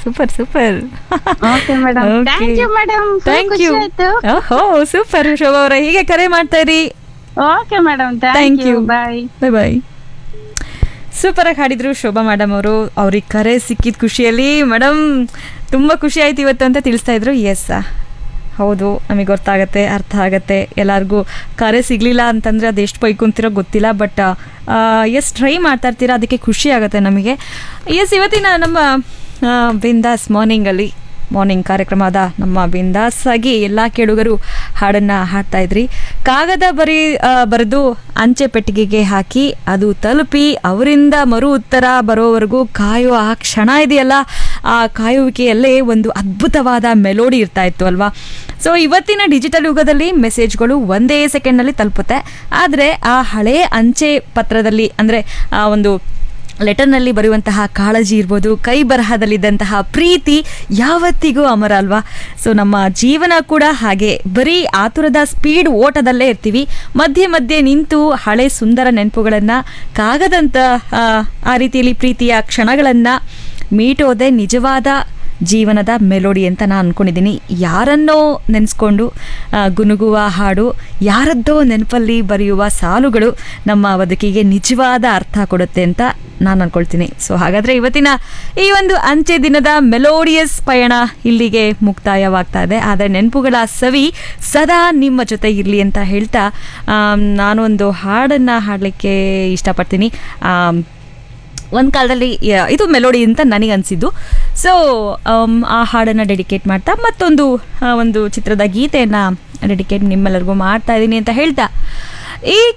Super super okay madam thank you madam thank you ಆಯ್ತು ಓಹೋ super Shobha ಅವರ ಹೀಗೆ ಕರೆ ಮಾಡ್ತಾ ಇರಿ okay madam Thank thank you. You bye bye bye super ಆಗಿ ಹಾಡಿದ್ರು ಶೋಭಾ ಮೇಡಮ್ ಅವರು ಅವ್ರಿಗೆ ಕರೆ ಸಿಕ್ಕಿದ ಖುಷಿಯಲ್ಲಿ ಮೇಡಮ್ ತುಂಬ ಖುಷಿ ಆಯ್ತು ಇವತ್ತು ಅಂತ ತಿಳಿಸ್ತಾ ಇದ್ರು ಎಸ್ ಹೌದು ನಮಗೆ ಗೊತ್ತಾಗತ್ತೆ ಅರ್ಥ ಆಗತ್ತೆ ಎಲ್ಲರಿಗೂ ಕರೆ ಸಿಗಲಿಲ್ಲ ಅಂತಂದರೆ ಅದು ಎಷ್ಟು ಬೈಕೊಂತಿರೋ ಗೊತ್ತಿಲ್ಲ ಬಟ್ ಎಸ್ ಟ್ರೈ ಮಾಡ್ತಾ ಇರ್ತೀರಾ ಅದಕ್ಕೆ ಖುಷಿ ಆಗುತ್ತೆ ನಮಗೆ ಎಸ್ ಇವತ್ತಿನ ನಮ್ಮ ಬಿಂದಾಸ್ ಮಾರ್ನಿಂಗಲ್ಲಿ ಮಾರ್ನಿಂಗ್ ಕಾರ್ಯಕ್ರಮದ ನಮ್ಮ ಬಿಂದಾಸ್ ಆಗಿ ಎಲ್ಲ ಕೇಳುಗರು ಹಾಡನ್ನು ಹಾಡ್ತಾ ಇದ್ರಿ ಕಾಗದ ಬರಿ ಆ, ಬರೆದು ಅಂಚೆ ಪೆಟ್ಟಿಗೆಗೆ ಹಾಕಿ ಅದು ತಲುಪಿ ಅವರಿಂದ ಮರು ಉತ್ತರ ಬರೋವರೆಗೂ ಕಾಯುವ ಆ ಕ್ಷಣ ಇದೆಯಲ್ಲ ಆ ಕಾಯುವಿಕೆಯಲ್ಲೇ ಒಂದು ಅದ್ಭುತವಾದ ಮೆಲೋಡಿ ಇರ್ತಾ ಇತ್ತು ಅಲ್ವಾ ಸೊ ಇವತ್ತಿನ ಡಿಜಿಟಲ್ ಯುಗದಲ್ಲಿ ಮೆಸೇಜ್ಗಳು ಒಂದೇ ಸೆಕೆಂಡ್ನಲ್ಲಿ ತಲುಪುತ್ತೆ ಆದರೆ ಆ ಹಳೆ ಅಂಚೆ ಪತ್ರದಲ್ಲಿ ಅಂದರೆ ಆ ಒಂದು ಲೆಟರ್ನಲ್ಲಿ ಬರುವಂತಹ ಕಾಳಜಿ ಇರ್ಬೋದು ಕೈ ಬರಹದಲ್ಲಿದ್ದಂತಹ ಪ್ರೀತಿ ಯಾವತ್ತಿಗೂ ಅಮರ ಅಲ್ವಾ ಸೊ ನಮ್ಮ ಜೀವನ ಕೂಡ ಹಾಗೆ ಬರೀ ಆತುರದ ಸ್ಪೀಡ್ ಓಟದಲ್ಲೇ ಇರ್ತೀವಿ ಮಧ್ಯೆ ಮಧ್ಯೆ ನಿಂತು ಹಳೆ ಸುಂದರ ನೆನಪುಗಳನ್ನು ಕಾಗದಂತ ಆ, ಆ ರೀತಿಯಲ್ಲಿ ಪ್ರೀತಿಯ ಕ್ಷಣಗಳನ್ನು ಮೀಟೋದೇ ನಿಜವಾದ ಜೀವನದ ಮೆಲೋಡಿ ಅಂತ ನಾನು ಅಂದ್ಕೊಂಡಿದ್ದೀನಿ ಯಾರನ್ನೋ ನೆನೆಸ್ಕೊಂಡು ಆ, ಗುನುಗುವ ಹಾಡು ಯಾರದ್ದೋ ನೆನಪಲ್ಲಿ ಬರೆಯುವ ಸಾಲುಗಳು ನಮ್ಮ ಬದುಕಿಗೆ ನಿಜವಾದ ಅರ್ಥ ಕೊಡುತ್ತೆ ಅಂತ ನಾನು ಅನ್ಕೊಳ್ತೀನಿ ಸೊ ಹಾಗಾದರೆ ಇವತ್ತಿನ ಈ ಒಂದು ಅಂಚೆ ದಿನದ ಮೆಲೋಡಿಯಸ್ ಪಯಣ ಇಲ್ಲಿಗೆ ಮುಕ್ತಾಯವಾಗ್ತಾ ಇದೆ ಆದರೆ ನೆನಪುಗಳ ಸವಿ ಸದಾ ನಿಮ್ಮ ಜೊತೆ ಇರಲಿ ಅಂತ ಹೇಳ್ತಾ ಆಮ್, ನಾನೊಂದು ಹಾಡನ್ನು ಹಾಡಲಿಕ್ಕೆ ಇಷ್ಟಪಡ್ತೀನಿ ಆಮ್, ಒಂದು ಕಾಲದಲ್ಲಿ ಯ- ಇದು ಮೆಲೋಡಿ ಅಂತ ನನಗೆ ಅನಿಸಿದ್ದು ಸೊ ಆ ಹಾಡನ್ನು ಡೆಡಿಕೇಟ್ ಮಾಡ್ತಾ ಮತ್ತೊಂದು ಆ, ಒಂದು ಚಿತ್ರದ ಗೀತೆಯನ್ನು ಡೆಡಿಕೇಟ್ ನಿಮ್ಮೆಲ್ಲರಿಗೂ ಮಾಡ್ತಾ ಇದ್ದೀನಿ ಅಂತ ಹೇಳ್ತಾ ಈ